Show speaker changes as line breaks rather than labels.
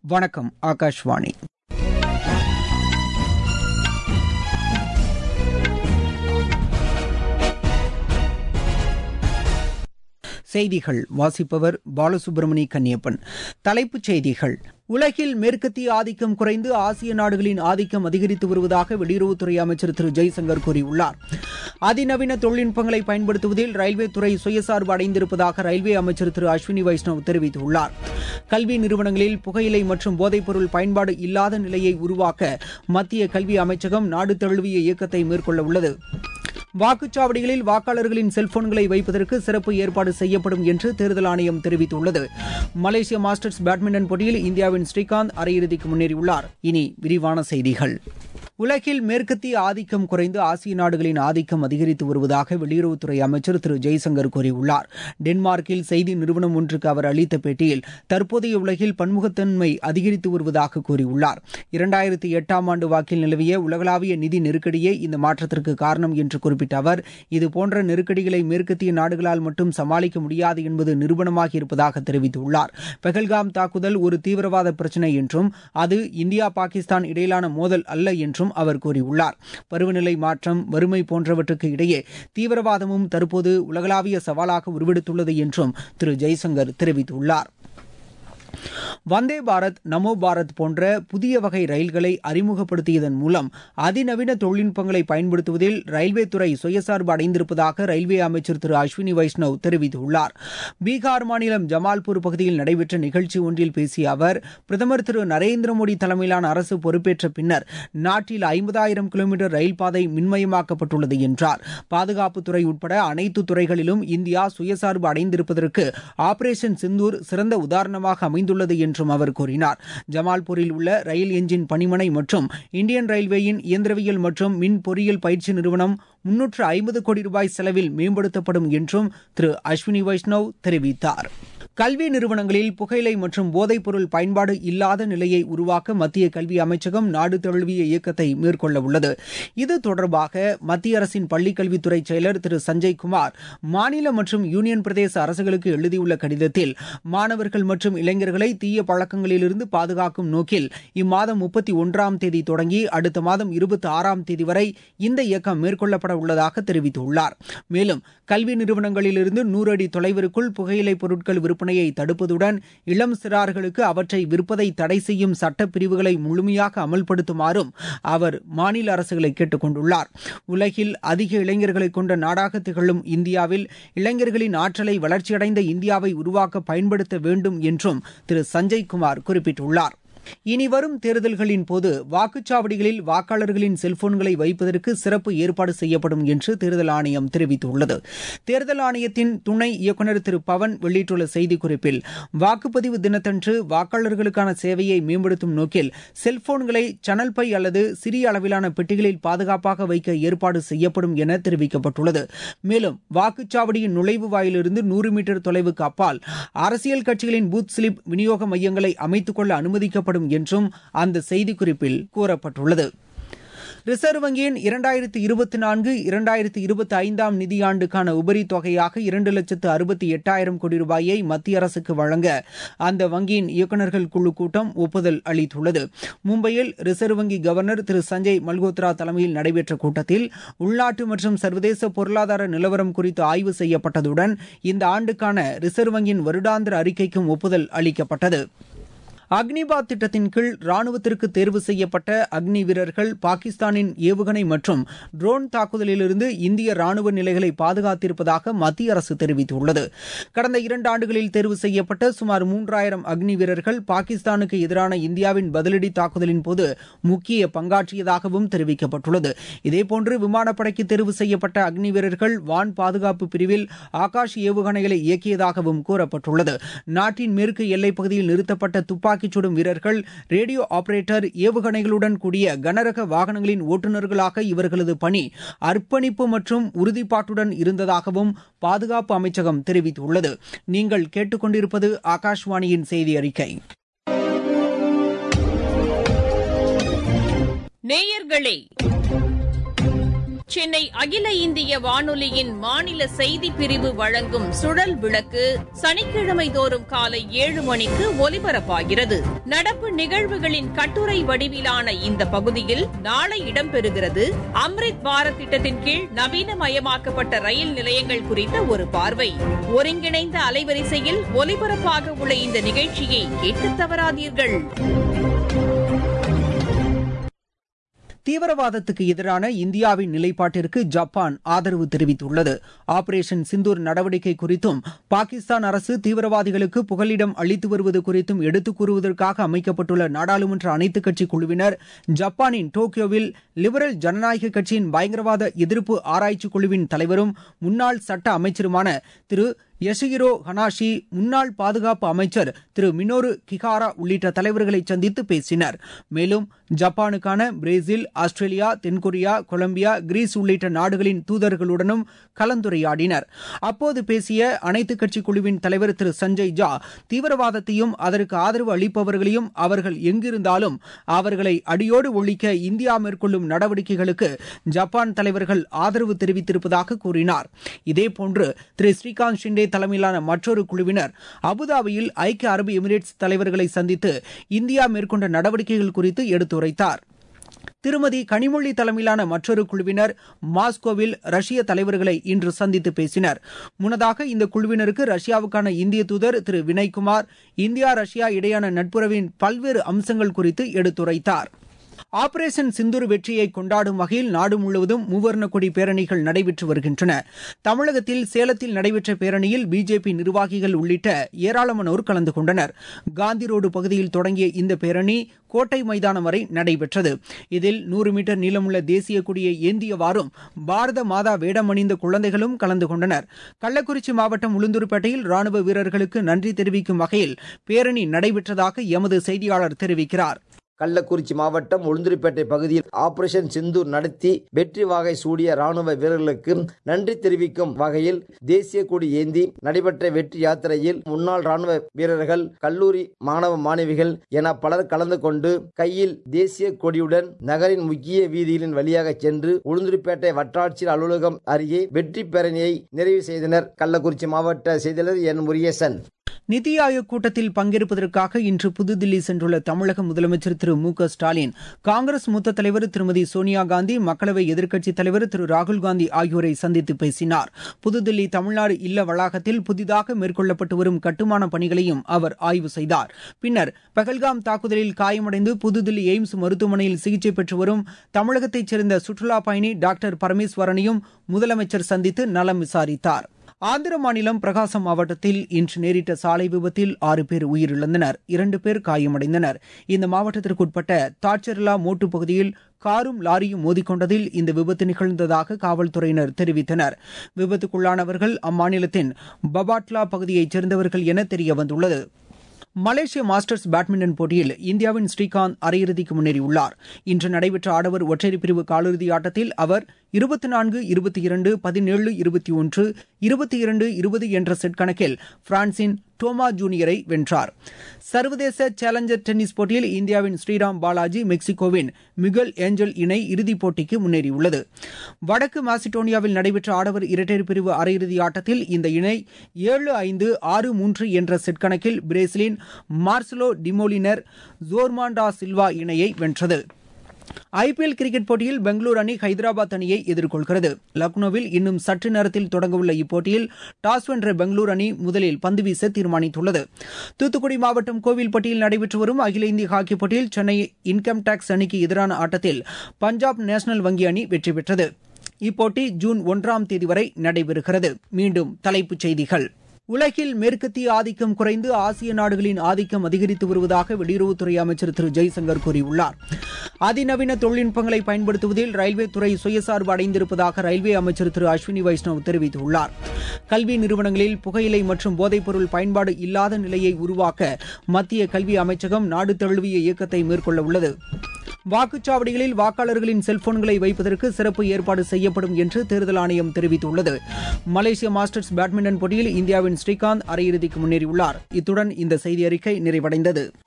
வணக்கம் ஆகாஷ்வாணி செய்திகள் வாசிப்பவர் பாலசுப்ரமணி கன்னியப்பன் தலைப்புச் செய்திகள் உலகில் மேற்கத்திய ஆதிக்கம் குறைந்து ஆசிய நாடுகளின் ஆதிக்கம் அதிகரித்து வருவதாக வெளியுறவுத்துறை அமைச்சர் திரு ஜெய்சங்கர் கூறியுள்ளார் அதிநவீன தொழில்நுட்பங்களை பயன்படுத்துவதில் ரயில்வே துறை சுயசார்பு அடைந்திருப்பதாக ரயில்வே அமைச்சர் திரு அஸ்வினி வைஷ்ணவ் தெரிவித்துள்ளார் கல்வி நிறுவனங்களில் புகையிலை மற்றும் போதைப்பொருள் பயன்பாடு இல்லாத நிலையை உருவாக்க மத்திய கல்வி அமைச்சகம் நாடு தழுவிய இயக்கத்தை மேற்கொள்ள உள்ளது வாக்குச்சாவடிகளில் வாக்காளர்களின் செல்போன்களை வைப்பதற்கு சிறப்பு ஏற்பாடு செய்யப்படும் என்று தேர்தல் ஆணையம் தெரிவித்துள்ளது மலேசிய மாஸ்டர்ஸ் பேட்மிண்டன் போட்டியில் இந்தியாவின் ஸ்ரீகாந்த் அரையிறுதிக்கு முன்னேறியுள்ளார் இனி விரிவான செய்திகள் உலகில் மேற்கத்திய ஆதிக்கம் குறைந்து ஆசிய நாடுகளின் ஆதிக்கம் அதிகரித்து வருவதாக வெளியுறவுத்துறை அமைச்சர் திரு ஜெய்சங்கர் கூறியுள்ளார் டென்மார்க்கில் செய்தி நிறுவனம் ஒன்றுக்கு அவர் அளித்த பேட்டியில் தற்போதைய உலகில் பன்முகத்தன்மை அதிகரித்து வருவதாக கூறியுள்ளார் இரண்டாயிரத்தி எட்டாம் ஆண்டு வாக்கில் நிலவிய உலகளாவிய நிதி நெருக்கடியே இந்த மாற்றத்திற்கு காரணம் என்று குறிப்பிட்ட அவர் இதுபோன்ற நெருக்கடிகளை மேற்கத்திய நாடுகளால் மட்டும் சமாளிக்க முடியாது என்பது நிரூபணமாகி இருப்பதாக தெரிவித்துள்ளார் பெஹல்காம் தாக்குதல் ஒரு தீவிரவாத பிரச்சினை என்றும் அது இந்தியா பாகிஸ்தான் இடையிலான மோதல் அல்ல என்றும் என்றும் அவர் கூறியுள்ளார் பருவநிலை மாற்றம் வறுமை போன்றவற்றுக்கு இடையே தீவிரவாதமும் தற்போது உலகளாவிய சவாலாக உருவெடுத்துள்ளது என்றும் திரு ஜெய்சங்கர் தெரிவித்துள்ளார் வந்தே பாரத் நமோ பாரத் போன்ற புதிய வகை ரயில்களை அறிமுகப்படுத்தியதன் மூலம் அதிநவீன தொழில்நுட்பங்களை பயன்படுத்துவதில் ரயில்வே துறை சுயசார்பு அடைந்திருப்பதாக ரயில்வே அமைச்சர் திரு அஸ்வினி வைஷ்ணவ் தெரிவித்துள்ளார் பீகார் மாநிலம் ஜமால்பூர் பகுதியில் நடைபெற்ற நிகழ்ச்சி ஒன்றில் பேசிய அவர் பிரதமர் திரு நரேந்திர மோடி தலைமையிலான அரசு பொறுப்பேற்ற பின்னர் நாட்டில் ஐம்பதாயிரம் கிலோமீட்டர் ரயில் பாதை மின்மயமாக்கப்பட்டுள்ளது என்றார் பாதுகாப்புத்துறை உட்பட அனைத்து துறைகளிலும் இந்தியா சுயசார்பு அடைந்திருப்பதற்கு ஆபரேஷன் சிந்தூர் சிறந்த உதாரணமாக அமைந்துள்ளது என்றும் அவர் கூறினார் ஜமால்பூரில் உள்ள ரயில் எஞ்சின் பணிமனை மற்றும் இந்தியன் ரயில்வேயின் இயந்திரவியல் மற்றும் மின் பொறியியல் பயிற்சி நிறுவனம் முன்னூற்று ஐம்பது கோடி ரூபாய் செலவில் மேம்படுத்தப்படும் என்றும் திரு அஸ்வினி வைஷ்ணவ் தெரிவித்தார் கல்வி நிறுவனங்களில் புகையிலை மற்றும் போதைப்பொருள் பயன்பாடு இல்லாத நிலையை உருவாக்க மத்திய கல்வி அமைச்சகம் நாடு தழுவிய இயக்கத்தை மேற்கொள்ள உள்ளது இது தொடர்பாக மத்திய அரசின் பள்ளிக்கல்வித்துறை செயலர் திரு சஞ்சய் குமார் மாநில மற்றும் யூனியன் பிரதேச அரசுகளுக்கு எழுதியுள்ள கடிதத்தில் மாணவர்கள் மற்றும் இளைஞர்களை தீய பழக்கங்களிலிருந்து பாதுகாக்கும் நோக்கில் இம்மாதம் முப்பத்தி ஒன்றாம் தேதி தொடங்கி அடுத்த மாதம் இருபத்தி ஆறாம் தேதி வரை இந்த இயக்கம் மேற்கொள்ளப்பட உள்ளதாக தெரிவித்துள்ளார் மேலும் கல்வி நிறுவனங்களிலிருந்து நூறு அடி தொலைவிற்குள் புகையிலை பொருட்கள் விற்பனையை தடுப்பதுடன் இளம் சிறார்களுக்கு அவற்றை விற்பதை தடை செய்யும் சட்ட பிரிவுகளை முழுமையாக அமல்படுத்துமாறும் அவர் மாநில அரசுகளை கேட்டுக் கொண்டுள்ளார் உலகில் அதிக இளைஞர்களை கொண்ட நாடாக திகழும் இந்தியாவில் இளைஞர்களின் ஆற்றலை வளர்ச்சியடைந்த இந்தியாவை உருவாக்க பயன்படுத்த வேண்டும் என்றும் திரு சஞ்சய் குமார் குறிப்பிட்டுள்ளார் இனி வரும் தேர்தல்களின் போது வாக்குச்சாவடிகளில் வாக்காளர்களின் செல்போன்களை வைப்பதற்கு சிறப்பு ஏற்பாடு செய்யப்படும் என்று தேர்தல் ஆணையம் தெரிவித்துள்ளது தேர்தல் ஆணையத்தின் துணை இயக்குநர் திரு பவன் வெளியிட்டுள்ள செய்திக்குறிப்பில் வாக்குப்பதிவு தினத்தன்று வாக்காளர்களுக்கான சேவையை மேம்படுத்தும் நோக்கில் செல்போன்களை சனல் பை அல்லது சிறிய அளவிலான பெட்டிகளில் பாதுகாப்பாக வைக்க ஏற்பாடு செய்யப்படும் என தெரிவிக்கப்பட்டுள்ளது மேலும் வாக்குச்சாவடியின் நுழைவு வாயிலிருந்து நூறு மீட்டர் தொலைவுக்கு அப்பால் அரசியல் கட்சிகளின் பூத் ஸ்லிப் விநியோக மையங்களை அமைத்துக் கொள்ள அனுமதிக்கப்படும் செயல்படும் என்றும் அந்த செய்திக்குறிப்பில் கூறப்பட்டுள்ளது ரிசர்வ் வங்கியின் இரண்டாயிரத்தி இருபத்தி நான்கு இரண்டாயிரத்தி இருபத்தி ஐந்தாம் நிதியாண்டுக்கான உபரி தொகையாக இரண்டு லட்சத்து அறுபத்தி எட்டாயிரம் கோடி ரூபாயை மத்திய அரசுக்கு வழங்க அந்த வங்கியின் இயக்குநர்கள் குழு கூட்டம் ஒப்புதல் அளித்துள்ளது மும்பையில் ரிசர்வ் வங்கி கவர்னர் திரு சஞ்சய் மல்கோத்ரா தலைமையில் நடைபெற்ற கூட்டத்தில் உள்நாட்டு மற்றும் சர்வதேச பொருளாதார நிலவரம் குறித்து ஆய்வு செய்யப்பட்டதுடன் இந்த ஆண்டுக்கான ரிசர்வ் வங்கியின் வருடாந்திர அறிக்கைக்கும் ஒப்புதல் அளிக்கப்பட்டது அக்னிபாத் திட்டத்தின் கீழ் ராணுவத்திற்கு தேர்வு செய்யப்பட்ட அக்னி வீரர்கள் பாகிஸ்தானின் ஏவுகணை மற்றும் ட்ரோன் தாக்குதலிலிருந்து இந்திய ராணுவ நிலைகளை பாதுகாத்திருப்பதாக மத்திய அரசு தெரிவித்துள்ளது கடந்த இரண்டு ஆண்டுகளில் தேர்வு செய்யப்பட்ட சுமார் மூன்றாயிரம் அக்னி வீரர்கள் பாகிஸ்தானுக்கு எதிரான இந்தியாவின் பதிலடி தாக்குதலின் போது முக்கிய பங்காற்றியதாகவும் தெரிவிக்கப்பட்டுள்ளது இதேபோன்று விமானப்படைக்கு தேர்வு செய்யப்பட்ட அக்னி வீரர்கள் வான் பாதுகாப்பு பிரிவில் ஆகாஷ் ஏவுகணைகளை இயக்கியதாகவும் கூறப்பட்டுள்ளது நாட்டின் மேற்கு எல்லைப் பகுதியில் நிறுத்தப்பட்ட துப்பாக்கி துப்பாக்கிச் சுடும் வீரர்கள் ரேடியோ ஆபரேட்டர் ஏவுகணைகளுடன் கூடிய கனரக வாகனங்களின் ஓட்டுநர்களாக இவர்களது பணி அர்ப்பணிப்பு மற்றும் உறுதிப்பாட்டுடன் இருந்ததாகவும் பாதுகாப்பு அமைச்சகம் தெரிவித்துள்ளது நீங்கள் கேட்டுக்கொண்டிருப்பது ஆகாஷ்வாணியின் செய்தி அறிக்கை
நேயர்களே சென்னை அகில இந்திய வானொலியின் மாநில செய்தி பிரிவு வழங்கும் சுழல் விளக்கு சனிக்கிழமை தோறும் காலை ஏழு மணிக்கு ஒலிபரப்பாகிறது நடப்பு நிகழ்வுகளின் கட்டுரை வடிவிலான இந்த பகுதியில் நாளை இடம்பெறுகிறது அம்ரித் பாரத் திட்டத்தின் கீழ் நவீனமயமாக்கப்பட்ட ரயில் நிலையங்கள் குறித்த ஒரு பார்வை ஒருங்கிணைந்த அலைவரிசையில் ஒலிபரப்பாக உள்ள இந்த நிகழ்ச்சியை கேட்க தவறாதீர்கள்
தீவிரவாதத்துக்கு எதிரான இந்தியாவின் நிலைப்பாட்டிற்கு ஜப்பான் ஆதரவு தெரிவித்துள்ளது ஆபரேஷன் சிந்தூர் நடவடிக்கை குறித்தும் பாகிஸ்தான் அரசு தீவிரவாதிகளுக்கு புகலிடம் அளித்து வருவது குறித்தும் எடுத்துக் கூறுவதற்காக அமைக்கப்பட்டுள்ள நாடாளுமன்ற அனைத்துக் கட்சி குழுவினர் ஜப்பானின் டோக்கியோவில் லிபரல் ஜனநாயக கட்சியின் பயங்கரவாத எதிர்ப்பு ஆராய்ச்சி குழுவின் தலைவரும் முன்னாள் சட்ட அமைச்சருமான திரு யசுகிரோ ஹனாஷி முன்னாள் பாதுகாப்பு அமைச்சர் திரு மினோரு கிகாரா உள்ளிட்ட தலைவர்களை சந்தித்து பேசினர் மேலும் ஜப்பானுக்கான பிரேசில் ஆஸ்திரேலியா தென்கொரியா கொலம்பியா கிரீஸ் உள்ளிட்ட நாடுகளின் தூதர்களுடனும் கலந்துரையாடினர் அப்போது பேசிய அனைத்துக் கட்சி குழுவின் தலைவர் திரு சஞ்சய் ஜா தீவிரவாதத்தையும் அதற்கு ஆதரவு அளிப்பவர்களையும் அவர்கள் எங்கிருந்தாலும் அவர்களை அடியோடு ஒழிக்க இந்தியா மேற்கொள்ளும் நடவடிக்கைகளுக்கு ஜப்பான் தலைவர்கள் ஆதரவு தெரிவித்திருப்பதாக கூறினார் இதேபோன்று திரு ஸ்ரீகாந்த் ஷிண்டே தலைமையிலான மற்றொரு குழுவினர் அபுதாபியில் ஐக்கிய அரபு எமிரேட்ஸ் தலைவர்களை சந்தித்து இந்தியா மேற்கொண்ட நடவடிக்கைகள் குறித்து எடுத்துரைத்தார் திருமதி கனிமொழி தலைமையிலான மற்றொரு குழுவினர் மாஸ்கோவில் ரஷ்ய தலைவர்களை இன்று சந்தித்து பேசினர் முன்னதாக இந்த குழுவினருக்கு ரஷ்யாவுக்கான இந்திய தூதர் திரு வினய்குமார் இந்தியா ரஷ்யா இடையான நட்புறவின் பல்வேறு அம்சங்கள் குறித்து எடுத்துரைத்தார் ஆபரேஷன் சிந்தூர் வெற்றியை கொண்டாடும் வகையில் நாடு முழுவதும் மூவர்ண கொடி பேரணிகள் நடைபெற்று வருகின்றன தமிழகத்தில் சேலத்தில் நடைபெற்ற பேரணியில் பிஜேபி நிர்வாகிகள் உள்ளிட்ட ஏராளமானோர் கலந்து கொண்டனர் காந்தி ரோடு பகுதியில் தொடங்கிய இந்த பேரணி கோட்டை மைதானம் வரை நடைபெற்றது இதில் நூறு மீட்டர் நீளமுள்ள தேசிய கொடியை ஏந்தியவாறும் பாரத மாதா வேடமணிந்த குழந்தைகளும் கலந்து கொண்டனர் கள்ளக்குறிச்சி மாவட்டம் உளுந்தூர்பேட்டையில் ராணுவ வீரர்களுக்கு நன்றி தெரிவிக்கும் வகையில் பேரணி நடைபெற்றதாக எமது செய்தியாளர் தெரிவிக்கிறார்
கள்ளக்குறிச்சி மாவட்டம் உளுந்தூர்பேட்டை பகுதியில் ஆபரேஷன் சிந்தூர் நடத்தி வெற்றி வாகை சூடிய ராணுவ வீரர்களுக்கு நன்றி தெரிவிக்கும் வகையில் தேசிய கொடி ஏந்தி நடைபெற்ற வெற்றி யாத்திரையில் முன்னாள் ராணுவ வீரர்கள் கல்லூரி மாணவ மாணவிகள் என பலர் கலந்து கொண்டு கையில் தேசிய கொடியுடன் நகரின் முக்கிய வீதிகளின் வழியாக சென்று உளுந்தூர்பேட்டை வட்டாட்சியர் அலுவலகம் அருகே வெற்றி பேரணியை நிறைவு செய்தனர் கள்ளக்குறிச்சி மாவட்ட செய்தியாளர் என் முருகேசன்
நிதி ஆயோக் கூட்டத்தில் பங்கேற்பதற்காக இன்று புதுதில்லி சென்றுள்ள தமிழக முதலமைச்சர் திரு மு க ஸ்டாலின் காங்கிரஸ் மூத்த தலைவர் திருமதி சோனியா காந்தி மக்களவை எதிர்க்கட்சித் தலைவர் திரு ராகுல் காந்தி ஆகியோரை சந்தித்து பேசினார் புதுதில்லி தமிழ்நாடு இல்ல வளாகத்தில் புதிதாக மேற்கொள்ளப்பட்டு வரும் கட்டுமான பணிகளையும் அவர் ஆய்வு செய்தார் பின்னர் பகல்காம் தாக்குதலில் காயமடைந்து புதுதில்லி எய்ம்ஸ் மருத்துவமனையில் சிகிச்சை பெற்று வரும் தமிழகத்தைச் சேர்ந்த சுற்றுலா பயணி டாக்டர் பரமேஸ்வரனையும் முதலமைச்சர் சந்தித்து நலம் விசாரித்தார் ஆந்திர மாநிலம் பிரகாசம் மாவட்டத்தில் இன்று நேரிட்ட சாலை விபத்தில் ஆறு பேர் உயிரிழந்தனர் இரண்டு பேர் காயமடைந்தனர் இந்த மாவட்டத்திற்குட்பட்ட தாச்சர்லா மோட்டு பகுதியில் காரும் லாரியும் மோதிக்கொண்டதில் இந்த விபத்து நிகழ்ந்ததாக காவல்துறையினர் தெரிவித்தனர் விபத்துக்குள்ளானவர்கள் அம்மாநிலத்தின் பபாட்லா பகுதியைச் சேர்ந்தவர்கள் என தெரியவந்துள்ளது மலேசிய மாஸ்டர்ஸ் பேட்மிண்டன் போட்டியில் இந்தியாவின் ஸ்ரீகாந்த் அரையிறுதிக்கு முன்னேறியுள்ளார் இன்று நடைபெற்ற ஆடவர் ஒற்றையர் பிரிவு காலிறுதி ஆட்டத்தில் அவர் இருபத்தி நான்கு இருபத்தி இரண்டு பதினேழு இருபத்தி ஒன்று இருபத்தி இரண்டு இருபது என்ற செட் கணக்கில் பிரான்சின் டோமா ஜூனியரை வென்றார் சர்வதேச சேலஞ்சர் டென்னிஸ் போட்டியில் இந்தியாவின் ஸ்ரீராம் பாலாஜி மெக்சிகோவின் மிகல் ஏஞ்சல் இணை இறுதிப் போட்டிக்கு முன்னேறியுள்ளது வடக்கு மாசிடோனியாவில் நடைபெற்ற ஆடவர் இரட்டையர் பிரிவு அரையிறுதி ஆட்டத்தில் இந்த இணை ஏழு ஐந்து ஆறு மூன்று என்ற செட் கணக்கில் பிரேசிலின் மார்சலோ டிமோலினர் ஜோர்மாண்டா சில்வா இணையை வென்றது ஐபிஎல் கிரிக்கெட் போட்டியில் பெங்களூரு அணி ஹைதராபாத் அணியை எதிர்கொள்கிறது லக்னோவில் இன்னும் சற்று நேரத்தில் தொடங்கவுள்ள இப்போட்டியில் டாஸ் வென்ற பெங்களூரு அணி முதலில் பந்து வீச தீர்மானித்துள்ளது தூத்துக்குடி மாவட்டம் கோவில்பட்டியில் நடைபெற்று வரும் அகில இந்திய ஹாக்கி போட்டியில் சென்னை இன்கம் டாக்ஸ் அணிக்கு எதிரான ஆட்டத்தில் பஞ்சாப் நேஷனல் வங்கி அணி வெற்றி பெற்றது இப்போட்டி ஜூன் ஒன்றாம் தேதி வரை நடைபெறுகிறது மீண்டும் தலைப்புச் செய்திகள் உலகில் மேற்கத்திய ஆதிக்கம் குறைந்து ஆசிய நாடுகளின் ஆதிக்கம் அதிகரித்து வருவதாக வெளியுறவுத்துறை அமைச்சர் திரு ஜெய்சங்கர் கூறியுள்ளார் அதிநவீன தொழில்நுட்பங்களை பயன்படுத்துவதில் ரயில்வே துறை சுயசார்பு அடைந்திருப்பதாக ரயில்வே அமைச்சர் திரு அஸ்வினி வைஷ்ணவ் தெரிவித்துள்ளார் கல்வி நிறுவனங்களில் புகையிலை மற்றும் போதைப்பொருள் பயன்பாடு இல்லாத நிலையை உருவாக்க மத்திய கல்வி அமைச்சகம் நாடு தழுவிய இயக்கத்தை மேற்கொள்ள உள்ளது வாக்குச்சாவடிகளில் வாக்காளர்களின் செல்போன்களை வைப்பதற்கு சிறப்பு ஏற்பாடு செய்யப்படும் என்று தேர்தல் ஆணையம் தெரிவித்துள்ளது மலேசிய மாஸ்டர்ஸ் பேட்மிண்டன் போட்டியில் இந்தியாவின் ஸ்ரீகாந்த் அரையிறுதிக்கு முன்னேறியுள்ளார் இத்துடன் இந்த செய்தி அறிக்கை நிறைவடைந்தது